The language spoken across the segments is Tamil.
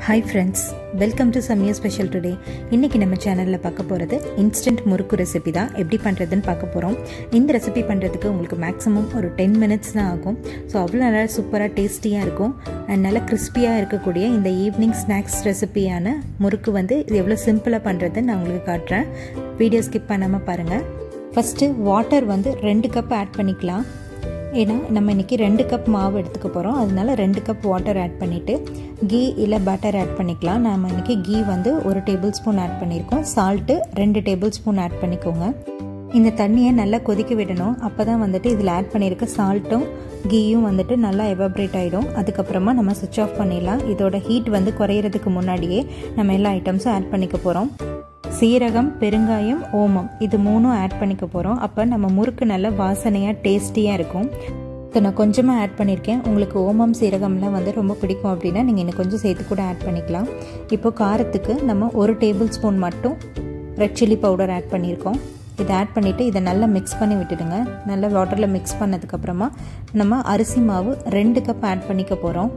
hi friends welcome to Samya special today இன்றைக்கி நம்ம சேனலில் பார்க்க போகிறது இன்ஸ்டன்ட் முறுக்கு ரெசிபி தான் எப்படி பண்ணுறதுன்னு பார்க்க போகிறோம் இந்த ரெசிபி பண்ணுறதுக்கு உங்களுக்கு மேக்ஸிமம் ஒரு டென் மினிட்ஸ் தான் ஆகும் ஸோ அவ்வளோ நல்லா சூப்பராக டேஸ்டியாக இருக்கும் அண்ட் நல்லா கிறிஸ்பியாக இருக்கக்கூடிய இந்த ஈவினிங் ஸ்நாக்ஸ் ரெசிபியான முறுக்கு வந்து இது எவ்வளோ சிம்பிளாக பண்ணுறதுன்னு நான் உங்களுக்கு காட்டுறேன் வீடியோ ஸ்கிப் பண்ணாமல் பாருங்கள் ஃபஸ்ட்டு வாட்டர் வந்து ரெண்டு கப் ஆட் பண்ணிக்கலாம் ஏன்னா நம்ம இன்றைக்கி ரெண்டு கப் மாவு எடுத்துக்க போகிறோம் அதனால ரெண்டு கப் வாட்டர் ஆட் பண்ணிவிட்டு கீ இல்லை பட்டர் ஆட் பண்ணிக்கலாம் நம்ம இன்றைக்கி கீ வந்து ஒரு டேபிள் ஸ்பூன் ஆட் பண்ணியிருக்கோம் சால்ட்டு ரெண்டு டேபிள் ஸ்பூன் ஆட் பண்ணிக்கோங்க இந்த தண்ணியை நல்லா கொதிக்க விடணும் அப்போ தான் வந்துட்டு இதில் ஆட் பண்ணியிருக்க சால்ட்டும் கீயும் வந்துட்டு நல்லா எவாப்ரேட் ஆகிடும் அதுக்கப்புறமா நம்ம சுவிட்ச் ஆஃப் பண்ணிடலாம் இதோட ஹீட் வந்து குறையிறதுக்கு முன்னாடியே நம்ம எல்லா ஐட்டம்ஸும் ஆட் பண்ணிக்க போகிறோம் சீரகம் பெருங்காயம் ஓமம் இது மூணும் ஆட் பண்ணிக்க போகிறோம் அப்போ நம்ம முறுக்கு நல்ல வாசனையாக டேஸ்டியாக இருக்கும் ஸோ நான் கொஞ்சமாக ஆட் பண்ணியிருக்கேன் உங்களுக்கு ஓமம் சீரகம்லாம் வந்து ரொம்ப பிடிக்கும் அப்படின்னா நீங்கள் இன்னும் கொஞ்சம் சேர்த்து கூட ஆட் பண்ணிக்கலாம் இப்போ காரத்துக்கு நம்ம ஒரு டேபிள் ஸ்பூன் மட்டும் ரெட் சில்லி பவுடர் ஆட் பண்ணியிருக்கோம் இதை ஆட் பண்ணிவிட்டு இதை நல்லா மிக்ஸ் பண்ணி விட்டுடுங்க நல்லா வாட்டரில் மிக்ஸ் பண்ணதுக்கப்புறமா நம்ம அரிசி மாவு ரெண்டு கப் ஆட் பண்ணிக்க போகிறோம்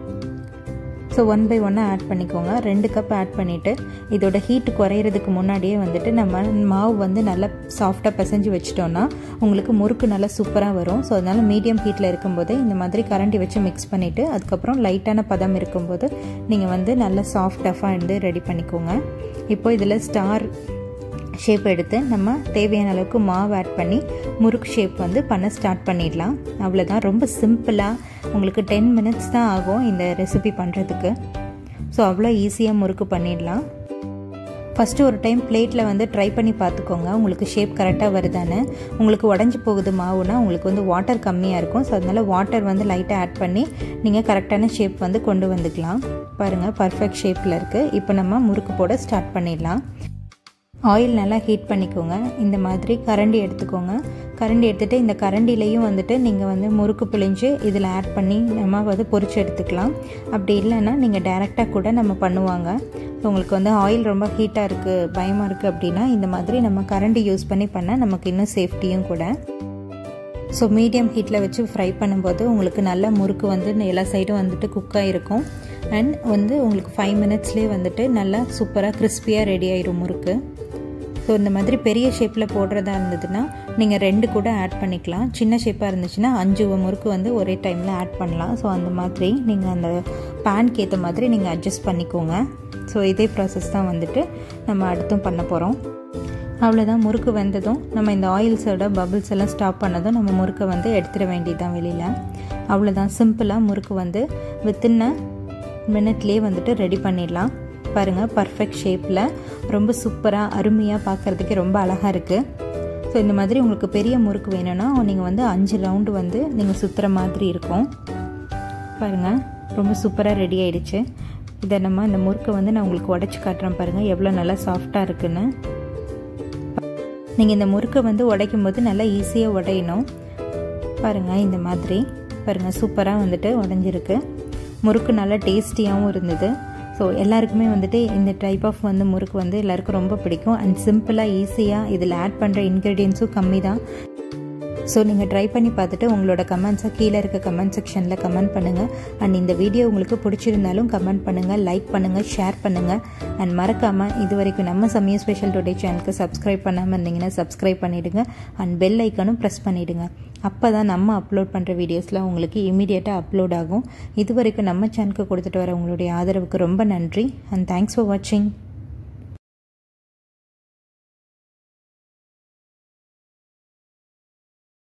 ஸோ ஒன் பை ஒன்னாக ஆட் பண்ணிக்கோங்க ரெண்டு கப் ஆட் பண்ணிவிட்டு இதோட ஹீட் குறையிறதுக்கு முன்னாடியே வந்துட்டு நம்ம மாவு வந்து நல்லா சாஃப்டாக பிசைஞ்சு வச்சிட்டோன்னா உங்களுக்கு முறுக்கு நல்லா சூப்பராக வரும் ஸோ அதனால் மீடியம் ஹீட்டில் இருக்கும்போது இந்த மாதிரி கரண்டி வச்சு மிக்ஸ் பண்ணிவிட்டு அதுக்கப்புறம் லைட்டான பதம் இருக்கும்போது நீங்கள் வந்து நல்லா சாஃப்ட் டஃபாக இருந்து ரெடி பண்ணிக்கோங்க இப்போ இதில் ஸ்டார் ஷேப் எடுத்து நம்ம தேவையான அளவுக்கு மாவு ஆட் பண்ணி முறுக்கு ஷேப் வந்து பண்ண ஸ்டார்ட் பண்ணிடலாம் அவ்வளோதான் ரொம்ப சிம்பிளாக உங்களுக்கு டென் மினிட்ஸ் தான் ஆகும் இந்த ரெசிபி பண்ணுறதுக்கு ஸோ அவ்வளோ ஈஸியாக முறுக்கு பண்ணிடலாம் ஃபஸ்ட்டு ஒரு டைம் பிளேட்டில் வந்து ட்ரை பண்ணி பார்த்துக்கோங்க உங்களுக்கு ஷேப் கரெக்டாக வருதானே உங்களுக்கு உடஞ்சி போகுது மாவுனா உங்களுக்கு வந்து வாட்டர் கம்மியாக இருக்கும் ஸோ அதனால் வாட்டர் வந்து லைட்டாக ஆட் பண்ணி நீங்கள் கரெக்டான ஷேப் வந்து கொண்டு வந்துக்கலாம் பாருங்கள் பர்ஃபெக்ட் ஷேப்பில் இருக்குது இப்போ நம்ம முறுக்கு போட ஸ்டார்ட் பண்ணிடலாம் ஆயில் நல்லா ஹீட் பண்ணிக்கோங்க இந்த மாதிரி கரண்டி எடுத்துக்கோங்க கரண்டி எடுத்துகிட்டு இந்த கரண்டிலையும் வந்துட்டு நீங்கள் வந்து முறுக்கு பிழிஞ்சு இதில் ஆட் பண்ணி நம்ம வந்து பொறிச்சு எடுத்துக்கலாம் அப்படி இல்லைன்னா நீங்கள் டேரெக்டாக கூட நம்ம பண்ணுவாங்க ஸோ உங்களுக்கு வந்து ஆயில் ரொம்ப ஹீட்டாக இருக்குது பயமாக இருக்குது அப்படின்னா இந்த மாதிரி நம்ம கரண்டி யூஸ் பண்ணி பண்ணால் நமக்கு இன்னும் சேஃப்டியும் கூட ஸோ மீடியம் ஹீட்டில் வச்சு ஃப்ரை பண்ணும்போது உங்களுக்கு நல்ல முறுக்கு வந்து எல்லா சைடும் வந்துட்டு குக்காக இருக்கும் அண்ட் வந்து உங்களுக்கு ஃபைவ் மினிட்ஸ்லேயே வந்துட்டு நல்லா சூப்பராக கிறிஸ்பியாக ரெடி ஆயிரும் முறுக்கு ஸோ இந்த மாதிரி பெரிய ஷேப்பில் போடுறதா இருந்ததுன்னா நீங்கள் ரெண்டு கூட ஆட் பண்ணிக்கலாம் சின்ன ஷேப்பாக இருந்துச்சுன்னா அஞ்சு முறுக்கு வந்து ஒரே டைமில் ஆட் பண்ணலாம் ஸோ அந்த மாதிரி நீங்கள் அந்த பேனுக்கு ஏற்ற மாதிரி நீங்கள் அட்ஜஸ்ட் பண்ணிக்கோங்க ஸோ இதே ப்ராசஸ் தான் வந்துட்டு நம்ம அடுத்தும் பண்ண போகிறோம் அவ்வளோதான் முறுக்கு வெந்ததும் நம்ம இந்த ஆயில்ஸோட பபிள்ஸ் எல்லாம் ஸ்டாப் பண்ணதும் நம்ம முறுக்கை வந்து எடுத்துட வேண்டியதுதான் வெளியில் அவ்வளோதான் சிம்பிளாக முறுக்கு வந்து வித்தின் மினிட்லேயே வந்துட்டு ரெடி பண்ணிடலாம் பாருங்கள் பர்ஃபெக்ட் ஷேப்பில் ரொம்ப சூப்பராக அருமையாக பார்க்குறதுக்கு ரொம்ப அழகாக இருக்குது ஸோ இந்த மாதிரி உங்களுக்கு பெரிய முறுக்கு வேணும்னா நீங்கள் வந்து அஞ்சு ரவுண்டு வந்து நீங்கள் சுற்றுற மாதிரி இருக்கும் பாருங்கள் ரொம்ப சூப்பராக ரெடி ஆயிடுச்சு இதை நம்ம இந்த முறுக்கை வந்து நான் உங்களுக்கு உடச்சி காட்டுறேன் பாருங்கள் எவ்வளோ நல்லா சாஃப்டாக இருக்குன்னு நீங்கள் இந்த முறுக்கை வந்து உடைக்கும் போது நல்லா ஈஸியாக உடையணும் பாருங்கள் இந்த மாதிரி பாருங்கள் சூப்பராக வந்துட்டு உடஞ்சிருக்கு முறுக்கு நல்லா டேஸ்டியாகவும் இருந்தது ஸோ எல்லாருக்குமே வந்துட்டு இந்த டைப் ஆஃப் வந்து முறுக்கு வந்து எல்லாருக்கும் ரொம்ப பிடிக்கும் அண்ட் சிம்பிளாக ஈஸியாக இதில் ஆட் பண்ணுற இன்க்ரீடியன்ஸும் கம்மி தான் ஸோ நீங்கள் ட்ரை பண்ணி பார்த்துட்டு உங்களோட கமெண்ட்ஸை கீழே இருக்க கமெண்ட் செக்ஷனில் கமெண்ட் பண்ணுங்கள் அண்ட் இந்த வீடியோ உங்களுக்கு பிடிச்சிருந்தாலும் கமெண்ட் பண்ணுங்கள் லைக் பண்ணுங்கள் ஷேர் பண்ணுங்கள் அண்ட் மறக்காமல் இது வரைக்கும் நம்ம சமய ஸ்பெஷல் டுடே சேனலுக்கு சப்ஸ்கிரைப் பண்ணாமல் இருந்தீங்கன்னா சப்ஸ்கிரைப் பண்ணிவிடுங்க அண்ட் பெல் ஐக்கனும் ப்ரெஸ் பண்ணிவிடுங்க அப்போ தான் நம்ம அப்லோட் பண்ணுற வீடியோஸ்லாம் உங்களுக்கு இமீடியட்டாக அப்லோட் ஆகும் இது வரைக்கும் நம்ம சேனலுக்கு கொடுத்துட்டு வர உங்களுடைய ஆதரவுக்கு ரொம்ப நன்றி அண்ட் தேங்க்ஸ் ஃபார் வாட்சிங்